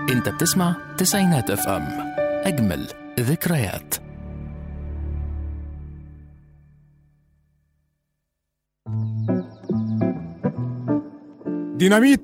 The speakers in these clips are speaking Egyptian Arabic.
انت بتسمع تسعينات اف ام اجمل ذكريات ديناميت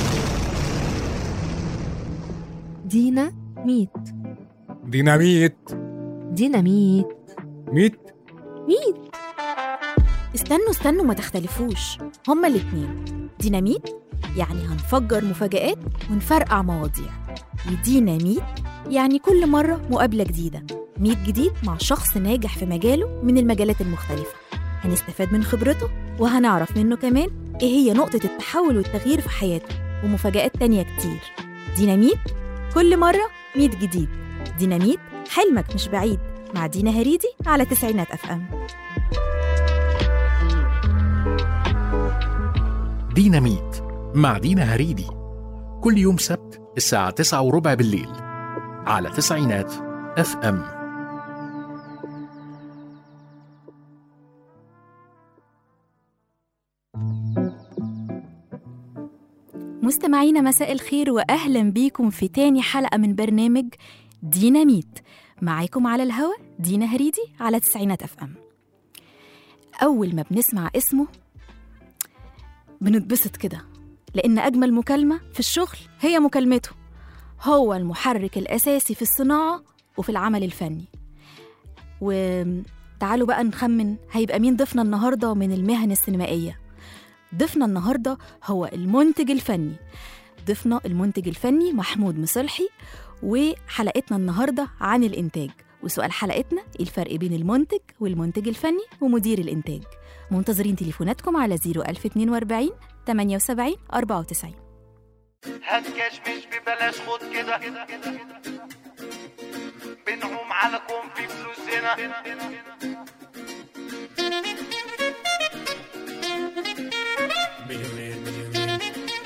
دينا ميت ديناميت ديناميت ميت ميت استنوا استنوا ما تختلفوش هما الاتنين ديناميت يعني هنفجر مفاجآت ونفرقع مواضيع وديناميت يعني كل مرة مقابلة جديدة ميت جديد مع شخص ناجح في مجاله من المجالات المختلفة هنستفاد من خبرته وهنعرف منه كمان ايه هي نقطة التحول والتغيير في حياته ومفاجآت تانية كتير ديناميت كل مرة ميت جديد ديناميت حلمك مش بعيد مع دينا هريدي على تسعينات اف ام ديناميت مع دينا هريدي كل يوم سبت الساعة تسعة وربع بالليل على تسعينات اف ام مستمعينا مساء الخير واهلا بيكم في تاني حلقه من برنامج ديناميت معاكم على الهوا دينا هريدي على تسعينات اف ام اول ما بنسمع اسمه بنتبسط كده لان اجمل مكالمه في الشغل هي مكالمته هو المحرك الاساسي في الصناعه وفي العمل الفني وتعالوا بقى نخمن هيبقى مين ضيفنا النهارده من المهن السينمائيه ضيفنا النهارده هو المنتج الفني ضيفنا المنتج الفني محمود مصلحي وحلقتنا النهارده عن الانتاج وسؤال حلقتنا إيه الفرق بين المنتج والمنتج الفني ومدير الانتاج منتظرين تليفوناتكم على 01042 78 94 هتكشمش ببلاش خد كده بنعوم على كون في فلوسنا مليونير مليونير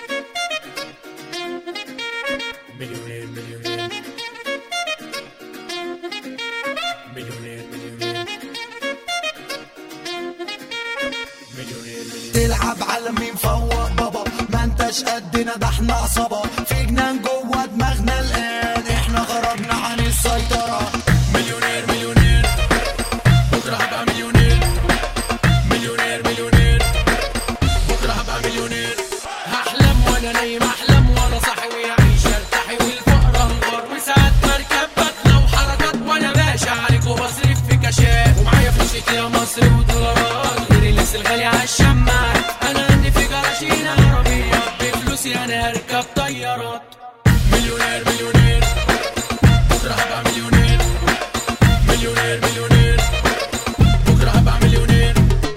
مليونير مليونير مليونير مليونير مليونير مليونير تلعب على مين فوق بابا ما انتش قدنا ده احنا عصابة في جنان جوه دماغنا الآن احنا خرجنا عن السيطرة مليونير مليونير بكره هبقى مليونير مليونير مليونير بكره هبقى مليونير هحلم وانا نايم احلم وانا صاحي ويعيش ارتاحي والفقر انهار وساعات بركب بطلع وحركات وانا باشا عليك وبصرف في كاشات ومعايا فلوسي يا مصر ودولارات غير اللبس الغالي على الشماعات انا عندي في جراشين عربيات بفلوسي انا هركب طيارات مليونير مليونير بكره هبقى مليونير مليونير مليونير بكره هبقى مليونير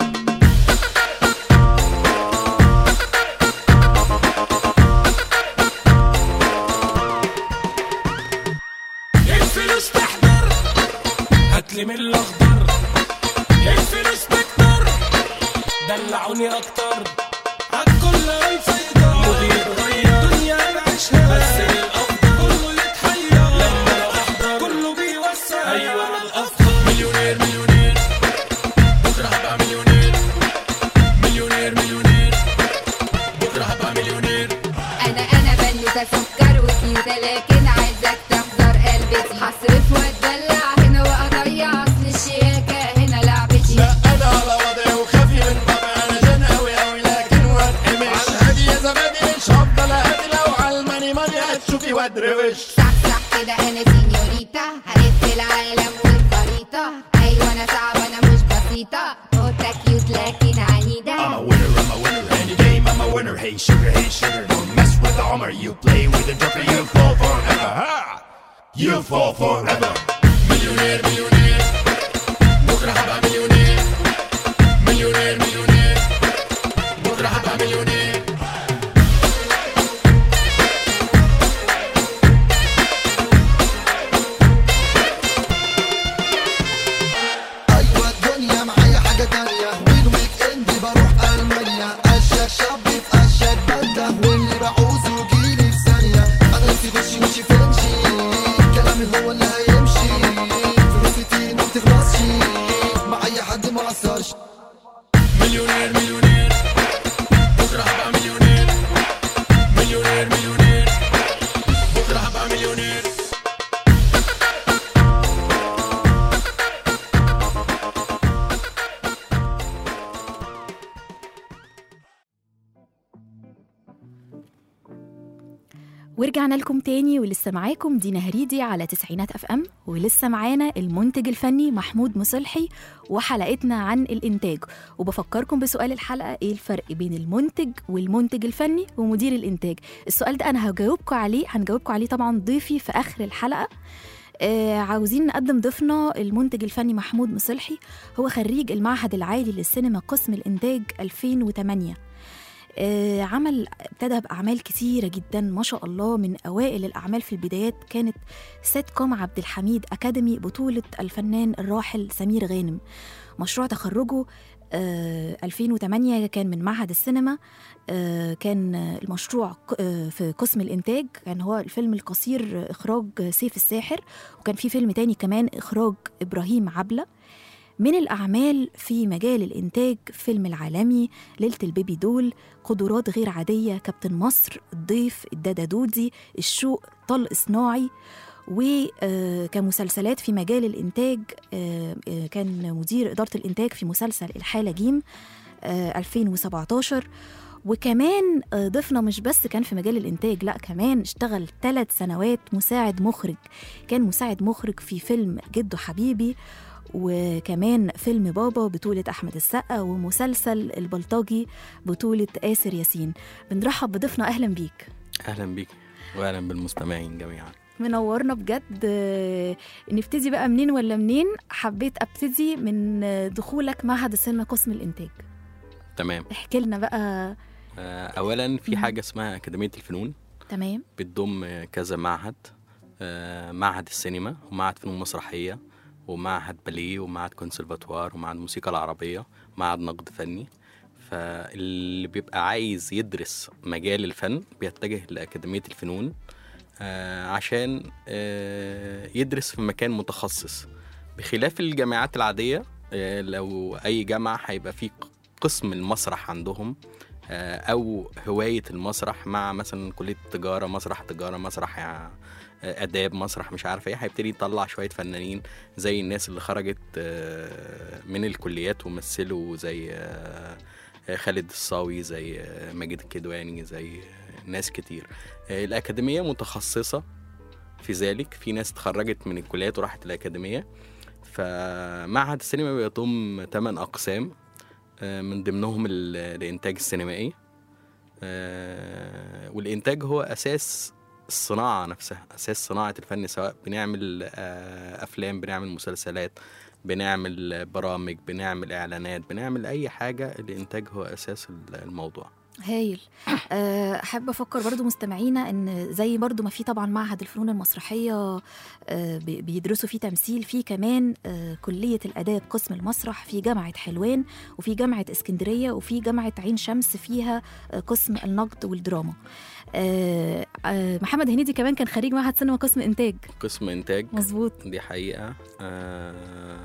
الفلوس تحضر هاتلي من الاخضر الفلوس تكتر دلعوني اكتر عالكل هيسيطر مدير غير دنيا نعيشها بس الافضل كله يتحير لما انا احضر كله بيوسع ايوه انا الافضل مليونير مليونير بكره هبقى مليونير مليونير مليونير بكره هبقى مليونير انا انا بنوتة سكر وكيوتة لكن عايزك تحضر قلبتي هصرف واتدلع هنا واضيع اصل الشياكة هنا لعبتي لا انا على وضعي وخافي من طبعي انا جن اوي اوي لكن واتقمش على الهادي يا زبادي مش هفضل اهدي لو على الماني ماني هتشوفي وادروش صح صح كده انا سينيوريتا هلف العالم والخريطة ايوه انا صعبة انا مش بسيطة قطة كيوت لكن عنيدة I'm a winner, I'm a winner, any game I'm a winner. Hey sugar, hey sugar, don't mess with the Hummer. You play with the Joker, you fall forever. Ha! You fall forever. مليونير مليونير بكرة هبقى مليونير مليونير مليونير بكرة هبقى مليونير ايوه الدنيا معايا حاجة تانية والويك اند بروح المانيا اشيك شاب في اشيك بلدة واللي بعوزه جيلي في ثانية انا نفسي خشي مش فنشي كلامي هو اللي هيمشي فلوسي كتير ما بتخلصش مع اي حد ما قصرش مليونير مليونير بكرة هبقى ورجعنا لكم تاني ولسه معاكم دينا هريدي على تسعينات اف ام ولسه معانا المنتج الفني محمود مصلحي وحلقتنا عن الانتاج وبفكركم بسؤال الحلقه ايه الفرق بين المنتج والمنتج الفني ومدير الانتاج السؤال ده انا هجاوبكم عليه هنجاوبكم عليه طبعا ضيفي في اخر الحلقه آه عاوزين نقدم ضيفنا المنتج الفني محمود مصلحي هو خريج المعهد العالي للسينما قسم الانتاج 2008 آه، عمل ابتدى بأعمال كتيرة جدا ما شاء الله من أوائل الأعمال في البدايات كانت سيت كوم عبد الحميد أكاديمي بطولة الفنان الراحل سمير غانم مشروع تخرجه آه، 2008 كان من معهد السينما آه، كان المشروع ق- آه، في قسم الإنتاج كان هو الفيلم القصير إخراج سيف الساحر وكان في فيلم تاني كمان إخراج إبراهيم عبلة من الأعمال في مجال الإنتاج فيلم العالمي ليلة البيبي دول قدرات غير عادية كابتن مصر الضيف الدادا دودي الشوق طلق صناعي وكمسلسلات في مجال الإنتاج آه، آه، كان مدير إدارة الإنتاج في مسلسل الحالة جيم آه، 2017 وكمان آه، ضيفنا مش بس كان في مجال الإنتاج لا كمان اشتغل ثلاث سنوات مساعد مخرج كان مساعد مخرج في فيلم جدو حبيبي وكمان فيلم بابا بطولة أحمد السقا ومسلسل البلطجي بطولة آسر ياسين بنرحب بضيفنا أهلا بيك اهلا بيك واهلا بالمستمعين جميعا منورنا بجد آه، نبتدي بقى منين ولا منين حبيت أبتدي من آه، دخولك معهد السينما قسم الإنتاج تمام احكي لنا بقى آه، اولا في حاجه اسمها اكاديميه الفنون تمام بتضم آه، كذا معهد آه، معهد السينما ومعهد فنون مسرحيه ومعهد باليه ومعهد كونسرفاتوار ومعهد الموسيقى العربيه معهد نقد فني فاللي بيبقى عايز يدرس مجال الفن بيتجه لأكاديمية الفنون آه، عشان آه، يدرس في مكان متخصص بخلاف الجامعات العادية آه، لو أي جامعة هيبقى فيه قسم المسرح عندهم آه، أو هواية المسرح مع مثلا كلية تجارة مسرح تجارة مسرح آه، آداب مسرح مش عارف ايه هيبتدي يطلع شوية فنانين زي الناس اللي خرجت آه، من الكليات ومثلوا زي آه، خالد الصاوي زي آه، ماجد الكدواني زي آه، ناس كتير آه، الأكاديمية متخصصة في ذلك في ناس اتخرجت من الكليات وراحت الأكاديمية فمعهد السينما بيضم 8 أقسام آه، من ضمنهم ال- الإنتاج السينمائي آه، والإنتاج هو أساس الصناعة نفسها أساس صناعة الفن سواء بنعمل آه، أفلام بنعمل مسلسلات بنعمل برامج بنعمل إعلانات بنعمل أي حاجة الإنتاج هو أساس الموضوع هايل آه، احب افكر برضو مستمعينا ان زي برضو ما في طبعا معهد الفنون المسرحيه آه، بي- بيدرسوا فيه تمثيل في كمان آه، كليه الاداب قسم المسرح في جامعه حلوان وفي جامعه اسكندريه وفي جامعه عين شمس فيها آه، قسم النقد والدراما آه، آه، محمد هنيدي كمان كان خريج معهد سينما قسم انتاج قسم إنتاج مظبوط دي حقيقة آه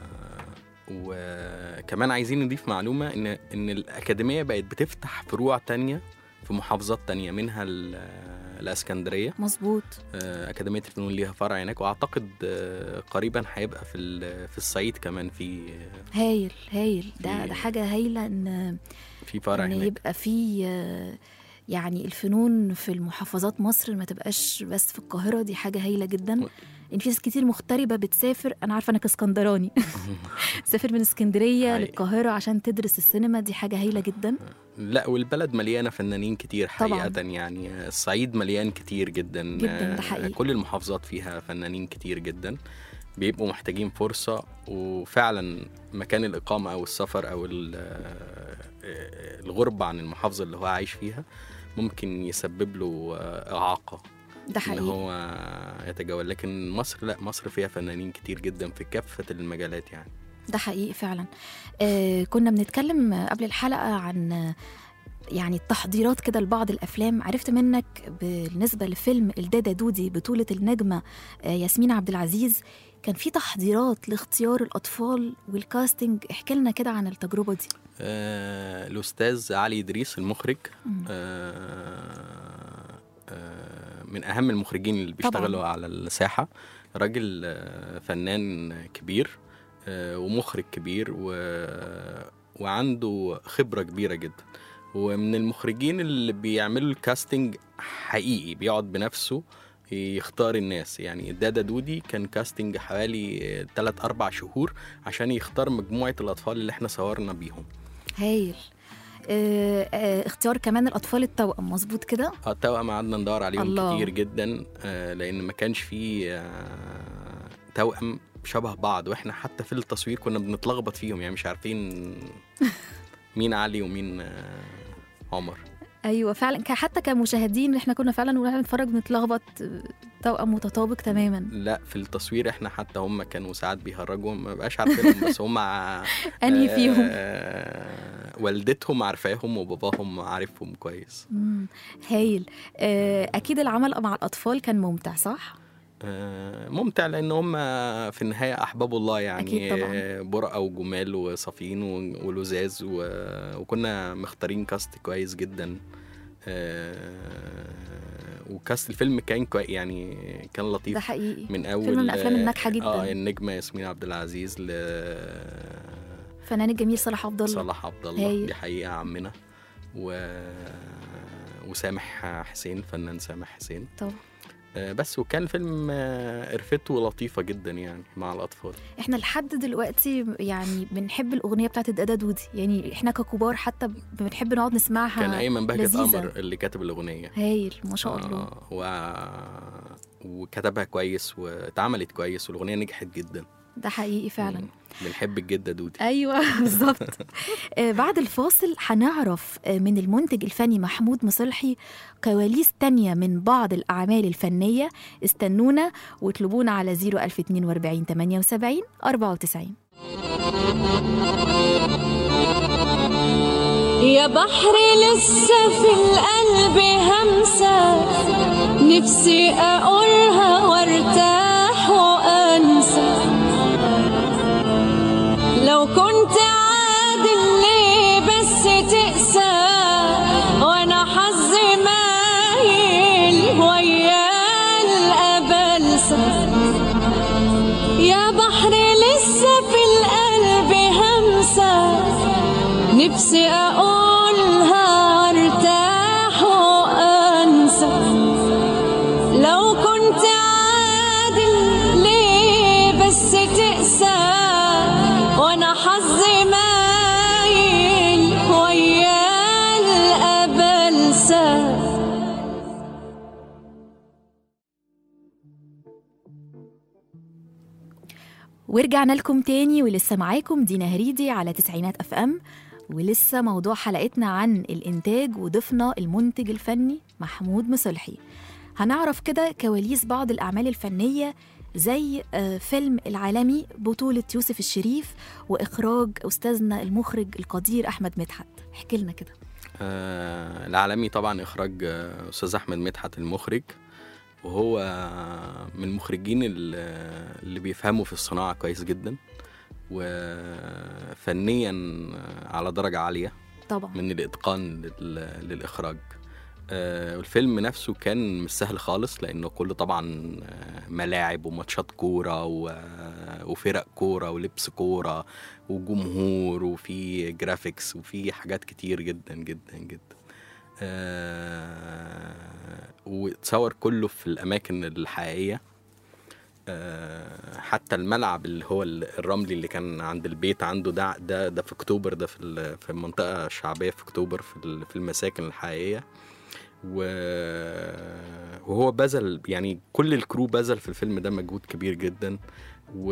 وكمان عايزين نضيف معلومة إن إن الأكاديمية بقت بتفتح فروع تانية في محافظات تانية منها ال- الإسكندرية مظبوط آه، أكاديمية الفنون ليها فرع هناك وأعتقد آه، قريبا هيبقى في ال- في الصعيد كمان في هايل هايل ده في- ده حاجه هايله ان في فرع ان هناك يبقى في آه، يعني الفنون في المحافظات مصر ما تبقاش بس في القاهره دي حاجه هايله جدا ان في ناس كتير مغتربه بتسافر انا عارفه انك اسكندراني تسافر من اسكندريه حقيقي. للقاهره عشان تدرس السينما دي حاجه هايله جدا لا والبلد مليانة فنانين كتير طبعاً. حقيقة يعني الصعيد مليان كتير جدا جداً، ده حقيقي. كل المحافظات فيها فنانين كتير جدا بيبقوا محتاجين فرصة وفعلا مكان الإقامة أو السفر أو ال- الغربة عن المحافظة اللي هو عايش فيها ممكن يسبب له إعاقة ده إن حقيقي هو يتجول لكن مصر لا مصر فيها فنانين كتير جدا في كافة المجالات يعني ده حقيقي فعلا آه كنا بنتكلم قبل الحلقه عن آه، يعني التحضيرات كده لبعض الافلام عرفت منك بالنسبه لفيلم الدادا دودي بطوله النجمه آه، ياسمين عبد العزيز كان في تحضيرات لاختيار الاطفال والكاستنج احكي لنا كده عن التجربه دي آه، الأستاذ علي إدريس المخرج مم. آه، آه، من أهم المخرجين اللي طبعاً. بيشتغلوا على الساحة راجل آه، فنان كبير آه، ومخرج كبير و... وعنده خبرة كبيرة جدا ومن المخرجين اللي بيعملوا الكاستنج حقيقي بيقعد بنفسه يختار الناس يعني دادا دودي كان كاستنج حوالي 3 4 شهور عشان يختار مجموعة الأطفال اللي احنا صورنا بيهم هايل آه، آه، اختيار كمان الاطفال التوأم مظبوط كده اه التوأم قعدنا ندور عليهم الله. كتير جدا آه، لأن ما كانش فيه آه، توأم شبه بعض واحنا حتى في التصوير كنا بنتلخبط فيهم يعني مش عارفين مين علي ومين آه، عمر ايوه فعلا ك- حتى كمشاهدين احنا كنا فعلا واحنا بنتفرج بنتلخبط آه، توأم متطابق تماما لا في التصوير احنا حتى هم كانوا ساعات بيهرجوا ما بقاش عارفينهم بس هم ع- انهي آه، فيهم والدتهم عارفاهم وباباهم عارفهم كويس مم، هايل آه، اكيد العمل مع الاطفال كان ممتع صح آه، ممتع لان هم في النهايه احباب الله يعني أكيد طبعاً. آه، برقه وجمال وصافيين و- ولزاز و- وكنا مختارين كاست كويس جدا آه، وكاست الفيلم كان كويس يعني كان لطيف ده حقيقي من اول فيلم من الأفلام الناجحة جداً. اه النجمه ياسمين عبد العزيز ل فنان الجميل صلاح عبد الله صلاح عبد الله هايل. دي حقيقه عمنا و وسامح حسين فنان سامح حسين طبعا آه، بس وكان فيلم آه، قرفته لطيفة جدا يعني مع الأطفال احنا لحد دلوقتي يعني بنحب الاغنيه بتاعت الدادا دودي يعني احنا ككبار حتى بنحب نقعد نسمعها كان أيمن بهجت لذيذة. قمر اللي كاتب الأغنية هايل ما شاء الله آه، و... وكتبها كويس واتعملت كويس والأغنية نجحت جدا ده حقيقي فعلا مم. بنحب الجدة دودي ايوه بالظبط آه، بعد الفاصل هنعرف آه، من المنتج الفني محمود مصلحي كواليس تانية من بعض الأعمال الفنية استنونا واطلبونا على 01042 78 94 يا بحر لسه في القلب همسة نفسي أقولها وارتاح وأنسى لو كنت عادل ليه بس تقسى وأنا حظي مايل ويا الأبلسة يا بحر لسه في القلب همسة نفسي أقولها ارتاح وأنسى لو كنت عادل ليه بس تقسى وأنا حظي مايل ويا الأبلسة ورجعنا لكم تاني ولسه معاكم دينا هريدي على تسعينات اف ام ولسه موضوع حلقتنا عن الانتاج وضيفنا المنتج الفني محمود مصلحي هنعرف كده كواليس بعض الاعمال الفنيه زي آه، فيلم العالمي بطولة يوسف الشريف وإخراج أستاذنا المخرج القدير أحمد مدحت احكي لنا كده آه العالمي طبعا إخراج آه، أستاذ أحمد مدحت المخرج وهو من المخرجين ال- اللي بيفهموا في الصناعة كويس جدا وفنيا على درجة عالية طبعا من الاتقان لل- للاخراج آه، والفيلم نفسه كان مش سهل خالص لانه كله طبعا آه، ملاعب وماتشات كوره و- وفرق كوره ولبس كوره وجمهور وفي جرافيكس وفي حاجات كتير جدا جدا جدا آه، واتصور كله في الاماكن الحقيقيه آه، حتى الملعب اللي هو ال- الرملي اللي كان عند البيت عنده ده ده ده في اكتوبر ده في ال- في المنطقه الشعبيه في اكتوبر في ال- في المساكن الحقيقيه و- وهو بذل يعني كل الكرو بذل في الفيلم ده مجهود كبير جدا و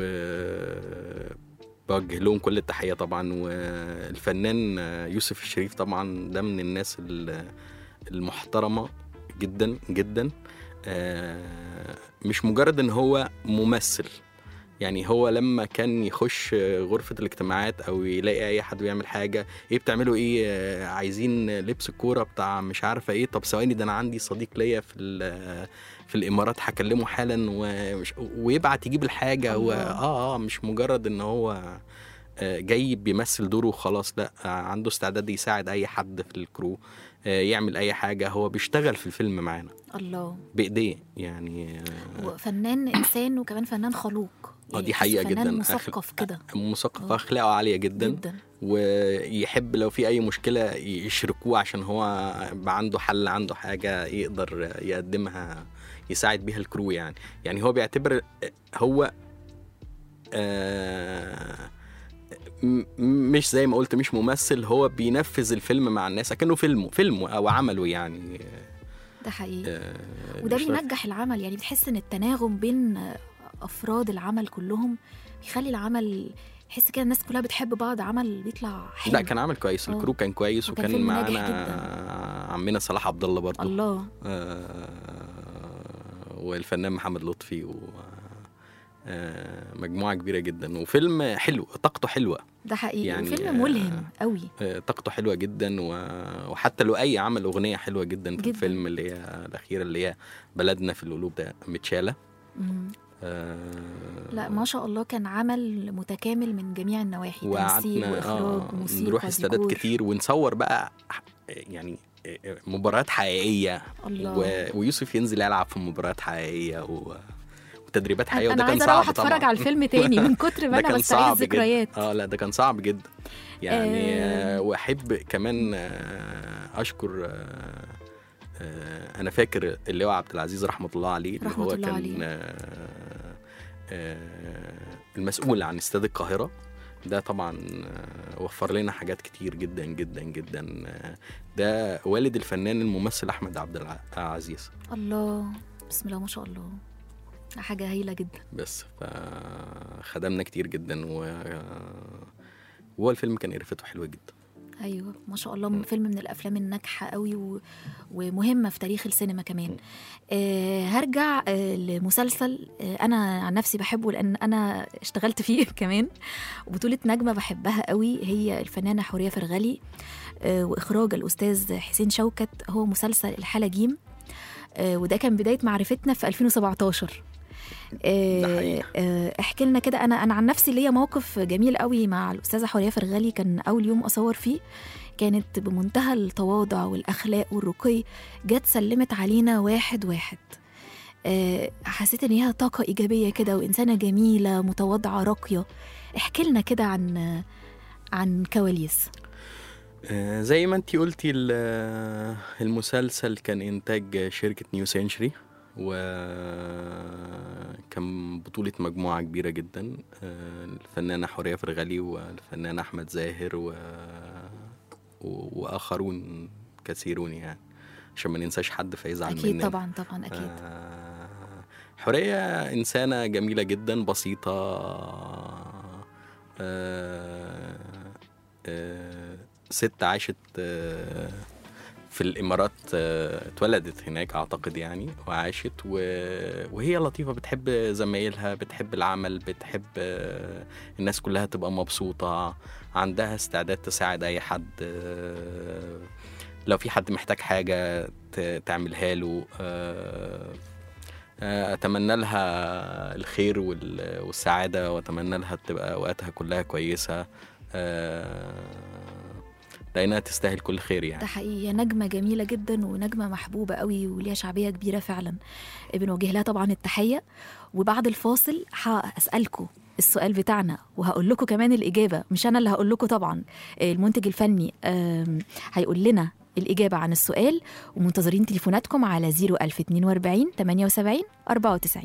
بوجه لهم كل التحية طبعا والفنان يوسف الشريف طبعا ده من الناس ال- المحترمة جدا جدا آه، مش مجرد ان هو ممثل يعني هو لما كان يخش غرفة الاجتماعات أو يلاقي أي حد بيعمل حاجة إيه بتعملوا إيه آه، عايزين لبس الكورة بتاع مش عارفة إيه طب ثواني ده أنا عندي صديق ليا في ال- في الإمارات هكلمه حالا ومش ويبعت يجيب الحاجة و... الله. آه آه مش مجرد إن هو آه، جاي بيمثل دوره وخلاص لا آه، عنده استعداد يساعد أي حد في الكرو آه، يعمل أي حاجة هو بيشتغل في الفيلم معانا الله بإيديه يعني آه، وفنان إنسان وكمان فنان خلوق اه دي يعني حقيقة فنان جدا مثقف كده مثقف آه. أخلاقه عالية جدا, جدا ويحب لو في اي مشكله يشركوه عشان هو يبقى عنده حل عنده حاجه يقدر يقدمها يساعد بيها الكرو يعني يعني هو بيعتبر هو آه، م- مش زي ما قلت مش ممثل هو بينفذ الفيلم مع الناس كأنه فيلمه فيلمه او عمله يعني ده حقيقي آه، وده مش عارف. بينجح العمل يعني بتحس ان التناغم بين افراد العمل كلهم بيخلي العمل يحس كده الناس كلها بتحب بعض عمل بيطلع حلو لا كان عامل كويس آه. الكرو كان كويس وكان وكان فيلم ناجح معانا عمنا صلاح عبد الله برضه الله آه، والفنان محمد لطفي و آه، مجموعة كبيرة جدا وفيلم حلو طاقته حلوة ده حقيقي يعني، يعني آه، فيلم ملهم قوي آه، طاقته حلوة جدا و- وحتى لو أي عمل أغنية حلوة جدا في جداً. الفيلم اللي هي الأخيرة اللي هي بلدنا في القلوب ده متشالة مم. آه، لا ما شاء الله كان عمل متكامل من جميع النواحي تمثيل وقعدنا واخراج آه وموسيقى نروح استادات ديكور. كتير ونصور بقى يعني مباريات حقيقية الله و... ويوسف ينزل يلعب في مباريات حقيقية و... وتدريبات حقيقية انا وده كان عايزه صعب اروح اتفرج طبعا على الفيلم تاني من كتر ما ده انا كان بستعيد صعب ذكريات جدا اه لا ده كان صعب جدا يعني آه. آه واحب كمان آه اشكر آه آه انا فاكر اللي هو عبد العزيز رحمه الله عليه اللي رحمة هو الله كان عليه. آه آه المسؤول عن استاد القاهره ده طبعا آه، وفر لنا حاجات كتير جدا جدا جدا آه، ده والد الفنان الممثل احمد عبد العزيز الله بسم الله ما شاء الله حاجه هايله جدا بس فخدمنا كتير جدا و وهو الفيلم كان قرفته حلوه جدا ايوه ما شاء الله فيلم من الافلام الناجحه قوي و... ومهمه في تاريخ السينما كمان آه هرجع آه لمسلسل آه انا عن نفسي بحبه لان انا اشتغلت فيه كمان وبطوله نجمه بحبها قوي هي الفنانه حوريه فرغلي آه واخراج الاستاذ حسين شوكت هو مسلسل الحاله جيم آه وده كان بدايه معرفتنا في 2017 ده آه، حقيقي. آه، احكي لنا كده انا انا عن نفسي ليا موقف جميل قوي مع الاستاذه حوريه فرغلي كان اول يوم اصور فيه كانت بمنتهى التواضع والاخلاق والرقي جت سلمت علينا واحد واحد آه، حسيت ان هي طاقه ايجابيه كده وانسانه جميله متواضعه راقيه احكي لنا كده عن عن كواليس آه، زي ما انتي قلتي ال- المسلسل كان انتاج شركه نيو سنشري وكان بطولة مجموعة كبيرة جدا آه، الفنانة حورية فرغلي والفنان أحمد زاهر و... و... وآخرون كثيرون يعني عشان ما ننساش حد فيزعل اكيد مننا طبعا طبعا اكيد آه، حورية إنسانة جميلة جدا بسيطة آه، آه، ست عاشت آه، في الإمارات آه، اتولدت هناك أعتقد يعني وعاشت و- وهي لطيفة بتحب زمايلها بتحب العمل بتحب آه، الناس كلها تبقى مبسوطة عندها استعداد تساعد أي حد آه، لو في حد محتاج حاجة ت- تعملها له آه، آه، اتمنى لها الخير وال- والسعاده واتمنى لها تبقى اوقاتها كلها كويسه آه، لانها تستاهل كل خير ده يعني حقيقي هي نجمة جميلة جدا ونجمة محبوبة قوي وليها شعبية كبيرة فعلا بنوجه لها طبعا التحية وبعد الفاصل هسألكم السؤال بتاعنا وهقول لكم كمان الإجابة مش أنا اللي هقول لكم طبعا المنتج الفني آم، هيقول لنا الإجابة عن السؤال ومنتظرين تليفوناتكم على 01042 78 94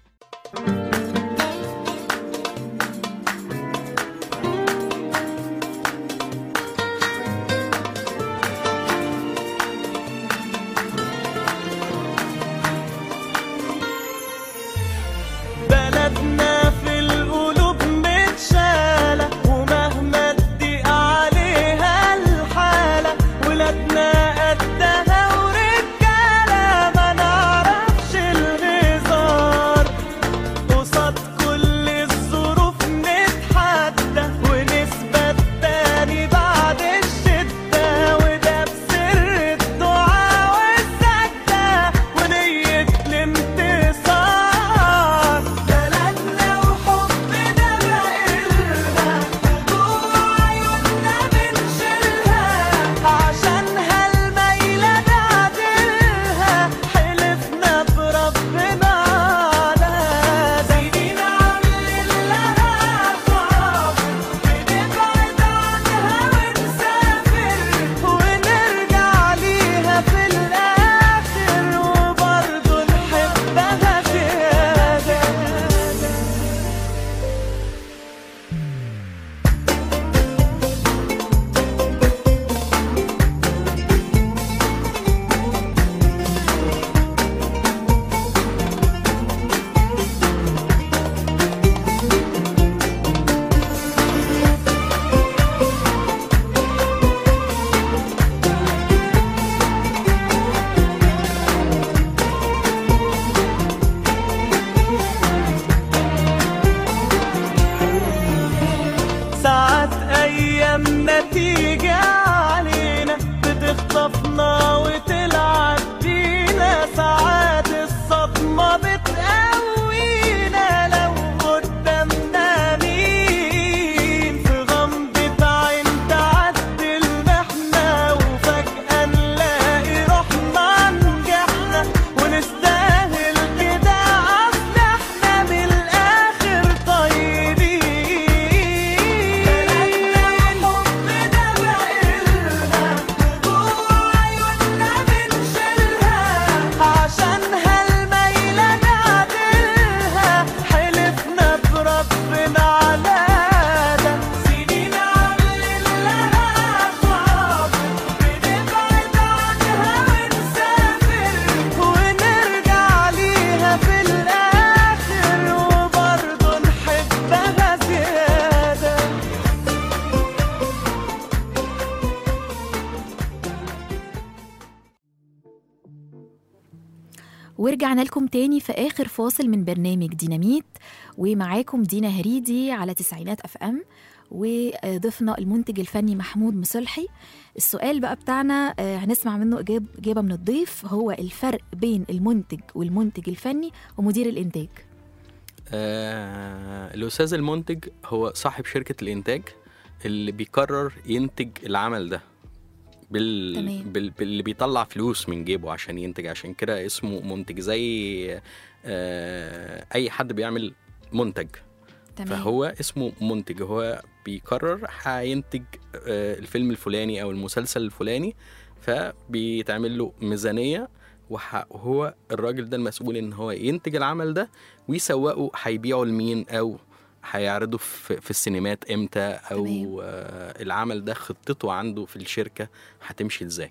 بلدنا في القلوب متشالة ومهما تضيق عليها الحالة ولادنا قدها ورجالة ما نعرفش الهزار ورجعنا لكم تاني في آخر فاصل من برنامج ديناميت ومعاكم دينا هريدي على تسعينات أف أم وضيفنا المنتج الفني محمود مصلحي السؤال بقى بتاعنا آه، هنسمع منه إجاب- إجابة من الضيف هو الفرق بين المنتج والمنتج الفني ومدير الإنتاج آه الأستاذ المنتج هو صاحب شركة الإنتاج اللي بيقرر ينتج العمل ده بال... تمام. بال... باللي بيطلع فلوس من جيبه عشان ينتج عشان كده اسمه منتج زي آه أي حد بيعمل منتج تمام فهو اسمه منتج هو بيقرر هينتج آه، الفيلم الفلاني او المسلسل الفلاني فبيتعمل له ميزانيه وح- وهو الراجل ده المسؤول ان هو ينتج العمل ده ويسوقه هيبيعه لمين او هيعرضه في, في السينمات امتى او تمام. آه، العمل ده خطته عنده في الشركه هتمشي ازاي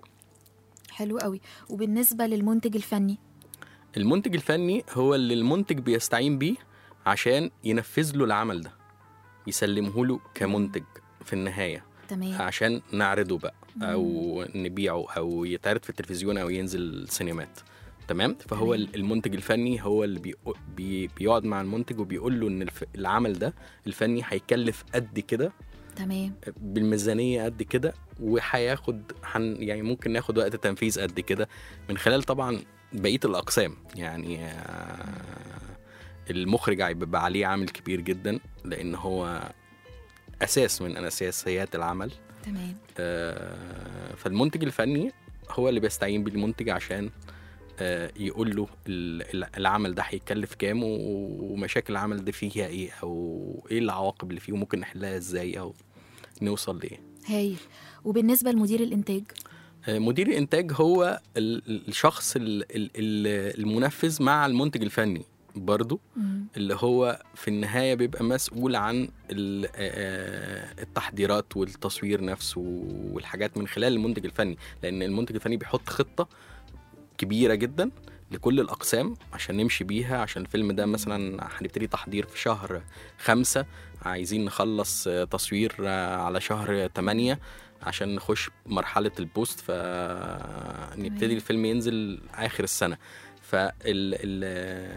حلو قوي وبالنسبة للمنتج الفني المنتج الفني هو اللي المنتج بيستعين بيه عشان ينفذ له العمل ده يسلمه له كمنتج في النهايه تمام عشان نعرضه بقى او نبيعه او يتعرض في التلفزيون او ينزل السينمات تمام فهو تمام. المنتج الفني هو اللي بي بي بيقعد مع المنتج وبيقول له ان الف- العمل ده الفني هيكلف قد كده تمام بالميزانيه قد كده وهياخد حن يعني ممكن ناخد وقت تنفيذ قد كده من خلال طبعا بقيه الاقسام يعني آه، المخرج هيبقى عليه عامل كبير جدا لان هو اساس من اساسيات العمل تمام آه، فالمنتج الفني هو اللي بيستعين بالمنتج عشان آه، يقول له ال- ال- العمل ده هيكلف كام و- ومشاكل العمل ده فيها ايه او ايه العواقب اللي فيه وممكن نحلها ازاي او نوصل لايه هايل وبالنسبة لمدير الإنتاج آه، مدير الانتاج هو ال- ال- الشخص ال- ال- ال- المنفذ مع المنتج الفني برضو مم. اللي هو في النهاية بيبقى مسؤول عن ال- آه، التحضيرات والتصوير نفسه والحاجات من خلال المنتج الفني لأن المنتج الفني بيحط خطة كبيرة جدا لكل الأقسام عشان نمشي بيها عشان الفيلم ده مثلا هنبتدي تحضير في شهر خمسة عايزين نخلص آه، تصوير آه، على شهر تمانية عشان نخش مرحلة البوست فنبتدي تمام. الفيلم ينزل آخر السنة فال ال-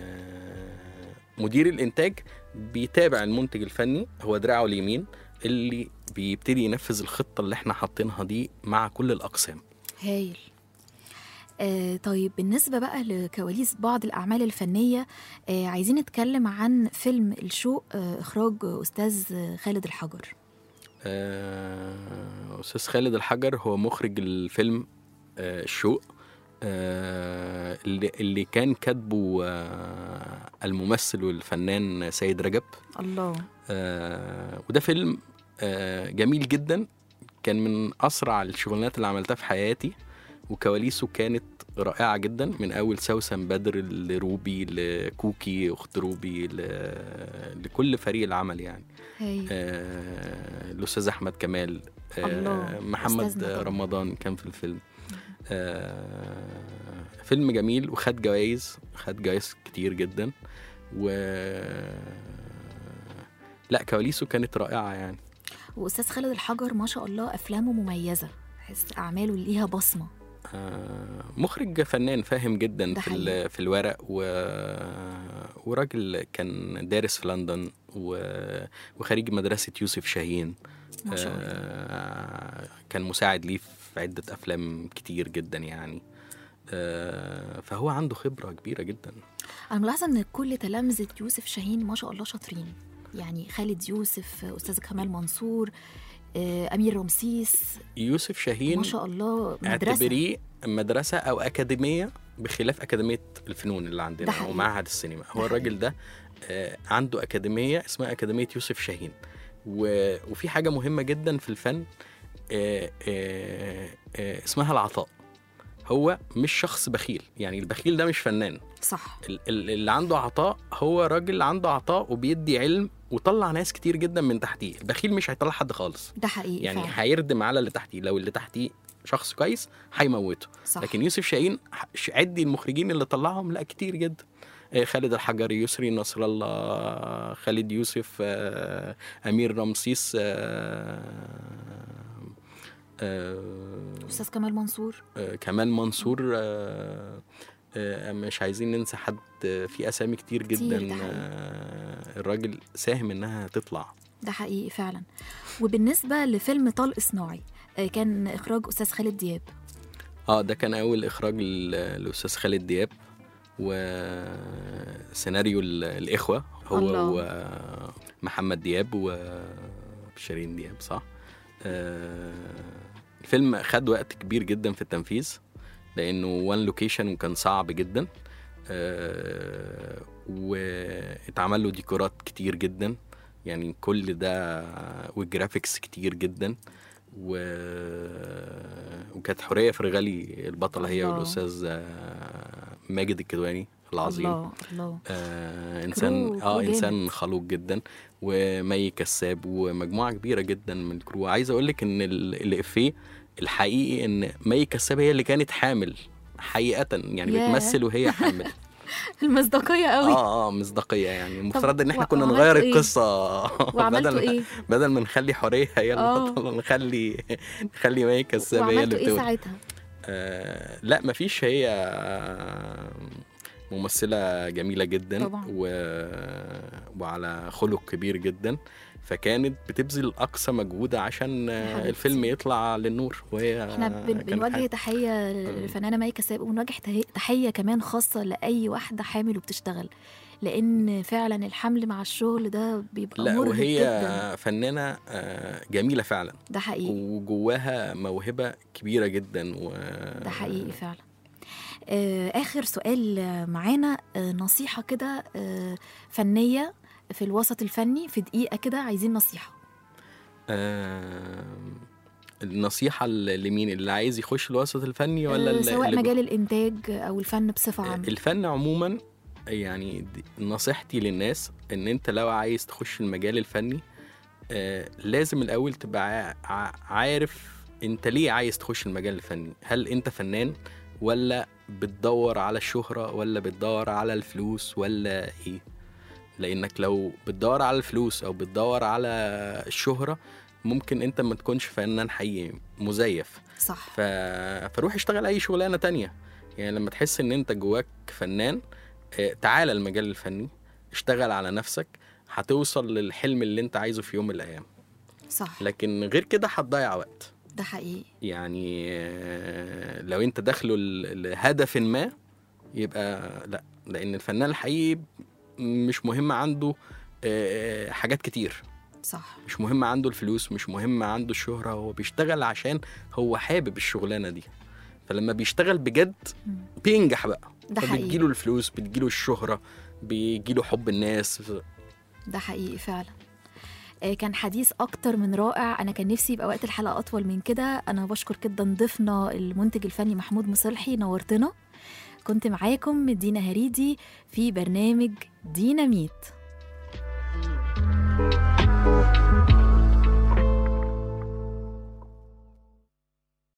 مدير الانتاج بيتابع المنتج الفني هو دراعه اليمين اللي بيبتدي ينفذ الخطه اللي احنا حاطينها دي مع كل الاقسام هايل آه طيب بالنسبة بقى لكواليس بعض الأعمال الفنية آه عايزين نتكلم عن فيلم الشوق آه إخراج أستاذ خالد الحجر آه، استاذ خالد الحجر هو مخرج الفيلم آه، الشوق آه، اللي اللي كان كاتبه آه، الممثل والفنان سيد رجب الله آه، وده فيلم آه، جميل جدا كان من اسرع الشغلانات اللي عملتها في حياتي وكواليسه كانت رائعه جدا من اول سوسن بدر لروبي لكوكي اخت روبي ل- لكل فريق العمل يعني هايل آه، الاستاذ احمد كمال آه، الله، محمد أستاذنا طبعاً. رمضان كان في الفيلم آه، فيلم جميل وخد جوائز خد جوائز كتير جدا و لا كواليسه كانت رائعه يعني وأستاذ خالد الحجر ما شاء الله أفلامه مميزة حس أعماله ليها بصمة آه، مخرج فنان فاهم جدا ده في حقيقي. ال- في الورق و... وراجل كان دارس في لندن و... وخريج مدرسة يوسف شاهين ما شاء الله آه، كان مساعد ليه في عدة أفلام كتير جدا يعني آه، فهو عنده خبرة كبيرة جدا أنا ملاحظة إن كل تلامذة يوسف شاهين ما شاء الله شاطرين يعني خالد يوسف أستاذ كمال منصور آه، أمير رمسيس يوسف شاهين ما شاء الله مدرسة اعتبريه مدرسة أو أكاديمية بخلاف أكاديمية الفنون اللي ده عندنا حقيقي. ومعهد السينما هو ده الراجل ده آه، عنده أكاديمية اسمها أكاديمية يوسف شاهين و- وفي حاجة مهمة جدا في الفن آه، آه، آه، اسمها العطاء هو مش شخص بخيل يعني البخيل ده مش فنان صح ال- ال- اللي عنده عطاء هو راجل عنده عطاء وبيدي علم وطلع ناس كتير جدا من تحتيه البخيل مش هيطلع حد خالص ده حقيقي يعني فعلا. هيردم على اللي تحتيه لو اللي تحتيه شخص كويس هيموته صح. لكن يوسف شاهين ح- ش- عدي المخرجين اللي طلعهم لا كتير جدا آه، خالد الحجري يسري نصر الله خالد يوسف آه، امير رمسيس آه، آه، أستاذ كمال منصور آه، كمال منصور آه، آه، مش عايزين ننسى حد آه، في اسامي كتير كتير، جدا ده حقيقي. آه، الراجل ساهم انها تطلع ده حقيقي فعلا وبالنسبة لفيلم طلق صناعي آه، كان إخراج أستاذ خالد دياب اه ده كان اول اخراج لل- الاستاذ خالد دياب وسيناريو ال- الاخوه هو الله. ومحمد دياب وشيرين دياب صح آه، الفيلم خد وقت كبير جدا في التنفيذ لانه وان لوكيشن وكان صعب جدا آه، واتعمل له ديكورات كتير جدا يعني كل ده والجرافيكس كتير جدا و... وكانت حوريه فرغلي البطله هي الله. والاستاذ آه، ماجد الكدواني العظيم الله الله آه انسان كرو- اه كرو انسان جامد. خلوق جدا ومي كساب ومجموعه كبيره جدا من الكرو عايز اقول لك ان ال- الافيه الحقيقي ان مي كساب هي اللي كانت حامل حقيقه يعني ياه. بتمثل وهي حامل المصداقية قوي اه اه مصداقيه يعني المفترض ان احنا و- كنا وعملتوا نغير إيه؟ القصه وعملتوا بدل إيه؟ بدل ما نخلي حوريه هي آه. البطله نخلي نخلي مي كساب هي اللي وعملتوا إيه بتقول ساعتها؟ آه لا مفيش هي آه، ممثلة جميلة جدا طبعاً. و... وعلى خلق كبير جدا فكانت بتبذل أقصى مجهود عشان يا آه، حبيبتي. الفيلم يطلع للنور وهي احنا بن- كانت بنوجه حاجة- تحية للفنانة مي كساب وبنوجه تهي- تحية كمان خاصة لأي واحدة حامل وبتشتغل لأن فعلا الحمل مع الشغل ده بيبقى لا مرهق وهي جدا فنانة آه، جميلة فعلا ده حقيقي وجواها موهبة كبيرة جدا و... ده حقيقي فعلا آه، آخر سؤال آه، معانا آه، نصيحة كده آه، فنية في الوسط الفني في دقيقة كده عايزين نصيحة آه، النصيحة ل- لمين اللي عايز يخش الوسط الفني ولا آه، اللي- سواء اللي مجال الإنتاج أو الفن بصفة عامة الفن عموما يعني دي- نصيحتي للناس ان انت لو عايز تخش المجال الفني آه لازم الاول تبقى ع- ع- عارف انت ليه عايز تخش المجال الفني هل انت فنان ولا بتدور على الشهرة ولا بتدور على الفلوس ولا ايه لانك لو بتدور على الفلوس او بتدور على الشهرة ممكن انت ما تكونش فنان حقيقي مزيف صح ف... فروح اشتغل اي شغلانه تانية يعني لما تحس ان انت جواك فنان آه، تعالى المجال الفني اشتغل على نفسك هتوصل للحلم اللي انت عايزه في يوم من الايام صح لكن غير كده هتضيع وقت ده حقيقي يعني آه، لو انت داخله ل- لهدف ما يبقى لا لان الفنان الحقيقي مش مهم عنده آه، حاجات كتير صح مش مهم عنده الفلوس مش مهم عنده الشهرة هو بيشتغل عشان هو حابب الشغلانة دي فلما بيشتغل بجد مم. بينجح بقى ده حقيقي فبتجيله الفلوس بتجيله الشهرة بيجيله حب الناس ده حقيقي فعلا آه، كان حديث اكتر من رائع انا كان نفسي يبقى وقت الحلقه اطول من كده انا بشكر جدا ضيفنا المنتج الفني محمود مصلحي نورتنا كنت معاكم دينا هريدي في برنامج ديناميت